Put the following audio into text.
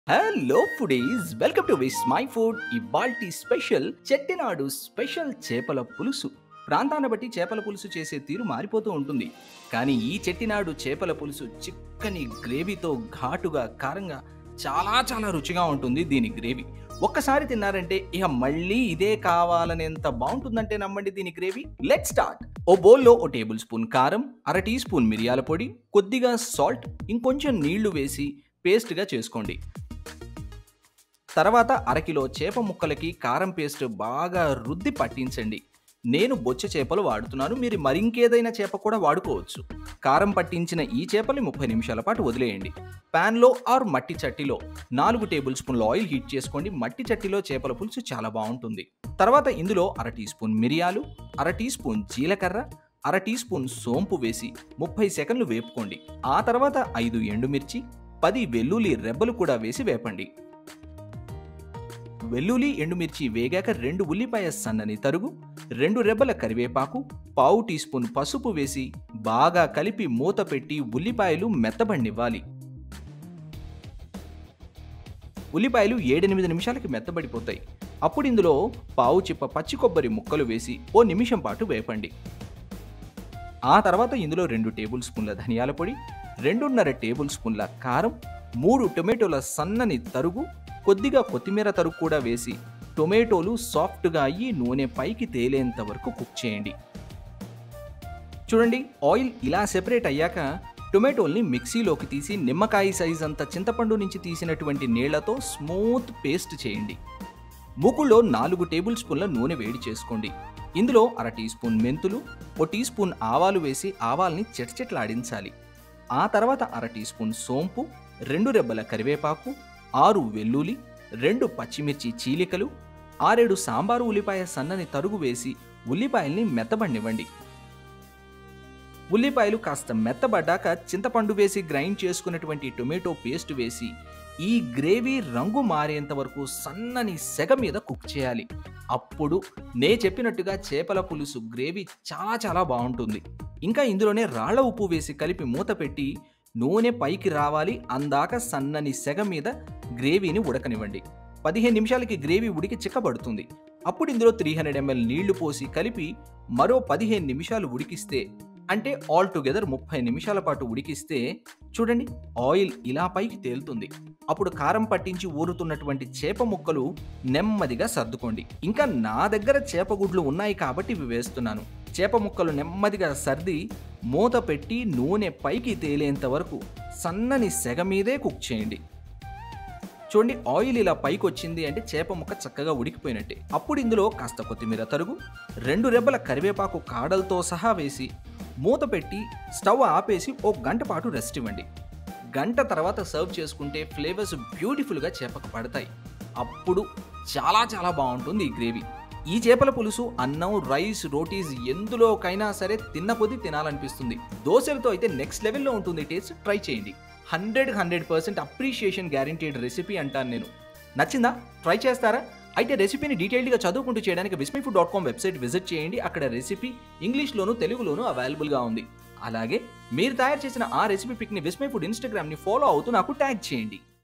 hello foodies welcome to Vismai food ఇవాల్టి special Chettinad special చేపల పులుసు ప్రాంతాన్ని బట్టి చేపల పులుసు చేసే తీరు మారిపోతూ ఉంటుంది కానీ ఈ చెట్టినాడు చేపల పులుసు చిక్కని గ్రేవీతో ఘాటుగా కారంగా చాలా చాలా రుచిగా ఉంటుంది దీని గ్రేవీ ఒక్కసారి తిన్నారంటే ఇక మళ్ళీ ఇదే కావాలనేంత బాగుంటుందంటే నమ్మండి దీని గ్రేవీ లెట్ స్టార్ట్ ఓ బౌల్లో ఓ టేబుల్ స్పూన్ కారం అర టీ స్పూన్ మిరియాల పొడి కొద్దిగా సాల్ట్ ఇంకొంచెం నీళ్లు వేసి పేస్ట్గా చేసుకోండి తర్వాత అరకిలో చేప ముక్కలకి కారం పేస్ట్ బాగా రుద్ది పట్టించండి నేను బొచ్చ చేపలు వాడుతున్నాను మీరు మరింకేదైనా చేప కూడా వాడుకోవచ్చు కారం పట్టించిన ఈ చేపని ముప్పై నిమిషాల పాటు వదిలేయండి ప్యాన్లో ఆర్ మట్టి చట్టిలో నాలుగు టేబుల్ స్పూన్ల ఆయిల్ హీట్ చేసుకోండి మట్టి చట్టిలో చేపల పులుసు చాలా బాగుంటుంది తర్వాత ఇందులో అర టీ స్పూన్ మిరియాలు అర టీ స్పూన్ జీలకర్ర అర టీ స్పూన్ సోంపు వేసి ముప్పై సెకండ్లు వేపుకోండి ఆ తర్వాత ఐదు ఎండుమిర్చి పది వెల్లుల్లి రెబ్బలు కూడా వేసి వేపండి వెల్లుల్లి ఎండుమిర్చి వేగాక రెండు ఉల్లిపాయ సన్నని తరుగు రెండు రెబ్బల కరివేపాకు పావు టీ స్పూన్ పసుపు వేసి బాగా కలిపి మూత పెట్టి ఉల్లిపాయలు మెత్తబడినివ్వాలి ఉల్లిపాయలు ఏడెనిమిది నిమిషాలకి మెత్తబడిపోతాయి అప్పుడు ఇందులో పావు చిప్ప పచ్చి కొబ్బరి ముక్కలు వేసి ఓ నిమిషం పాటు వేపండి ఆ తర్వాత ఇందులో రెండు టేబుల్ స్పూన్ల ధనియాల పొడి రెండున్నర టేబుల్ స్పూన్ల కారం మూడు టొమాటోల సన్నని తరుగు కొద్దిగా కొత్తిమీర తరుగు కూడా వేసి టొమాటోలు సాఫ్ట్గా అయ్యి నూనె పైకి తేలేంత వరకు కుక్ చేయండి చూడండి ఆయిల్ ఇలా సెపరేట్ అయ్యాక టొమాటోల్ని మిక్సీలోకి తీసి నిమ్మకాయ సైజ్ అంత చింతపండు నుంచి తీసినటువంటి నీళ్లతో స్మూత్ పేస్ట్ చేయండి మూకుల్లో నాలుగు టేబుల్ స్పూన్ల నూనె వేడి చేసుకోండి ఇందులో అర టీ స్పూన్ మెంతులు ఓ టీ స్పూన్ ఆవాలు వేసి ఆవాల్ని చెట్చెట్లాడించాలి ఆ తర్వాత అర టీ స్పూన్ సోంపు రెండు రెబ్బల కరివేపాకు ఆరు వెల్లుల్లి రెండు పచ్చిమిర్చి చీలికలు ఆరేడు సాంబారు ఉల్లిపాయ సన్నని తరుగు వేసి ఉల్లిపాయల్ని మెత్తబడినివ్వండి ఉల్లిపాయలు కాస్త మెత్తబడ్డాక చింతపండు వేసి గ్రైండ్ చేసుకున్నటువంటి టొమాటో పేస్ట్ వేసి ఈ గ్రేవీ రంగు మారేంత వరకు సన్నని సెగ మీద కుక్ చేయాలి అప్పుడు నే చెప్పినట్టుగా చేపల పులుసు గ్రేవీ చాలా చాలా బాగుంటుంది ఇంకా ఇందులోనే రాళ్ల ఉప్పు వేసి కలిపి మూత పెట్టి నూనె పైకి రావాలి అందాక సన్నని సెగ మీద గ్రేవీని ఉడకనివ్వండి పదిహేను నిమిషాలకి గ్రేవీ ఉడికి చిక్కబడుతుంది అప్పుడు ఇందులో త్రీ హండ్రెడ్ ఎంఎల్ నీళ్లు పోసి కలిపి మరో పదిహేను నిమిషాలు ఉడికిస్తే అంటే ఆల్ టుగెదర్ ముప్పై నిమిషాల పాటు ఉడికిస్తే చూడండి ఆయిల్ ఇలా పైకి తేలుతుంది అప్పుడు కారం పట్టించి ఊరుతున్నటువంటి చేప ముక్కలు నెమ్మదిగా సర్దుకోండి ఇంకా నా దగ్గర చేప గుడ్లు ఉన్నాయి కాబట్టి ఇవి వేస్తున్నాను చేప ముక్కలు నెమ్మదిగా సర్ది మూత పెట్టి నూనె పైకి తేలేంత వరకు సన్నని సెగ మీదే కుక్ చేయండి చూడండి ఆయిల్ ఇలా పైకి వచ్చింది అంటే చేప ముక్క చక్కగా ఉడికిపోయినట్టే అప్పుడు ఇందులో కాస్త కొత్తిమీర తరుగు రెండు రెబ్బల కరివేపాకు కాడలతో సహా వేసి మూత పెట్టి స్టవ్ ఆపేసి ఓ గంట పాటు రెస్ట్ ఇవ్వండి గంట తర్వాత సర్వ్ చేసుకుంటే ఫ్లేవర్స్ బ్యూటిఫుల్గా చేపకు పడతాయి అప్పుడు చాలా చాలా బాగుంటుంది ఈ గ్రేవీ ఈ చేపల పులుసు అన్నం రైస్ రోటీస్ ఎందులోకైనా సరే తిన్న కొద్దీ తినాలనిపిస్తుంది దోశలతో అయితే నెక్స్ట్ లెవెల్లో ఉంటుంది టేస్ట్ ట్రై చేయండి hundred hundred percent appreciation guaranteed recipe అంటాను నేను నచ్చిందా ట్రై చేస్తారా అయితే రెసిపీని డీటెయిల్డ్గా చదువుకుంటూ చేయడానికి Vismai food dot com website visit చేయండి అక్కడ రెసిపీ ఇంగ్లీష్లోను తెలుగులోను అవైలబుల్గా ఉంది అలాగే మీరు తయారు చేసిన ఆ రెసిపీ పిక్ని విస్మై ఫుడ్ ఇన్స్టాగ్రామ్ని ఫాలో అవుతూ నాకు ట్యాగ్ చేయండి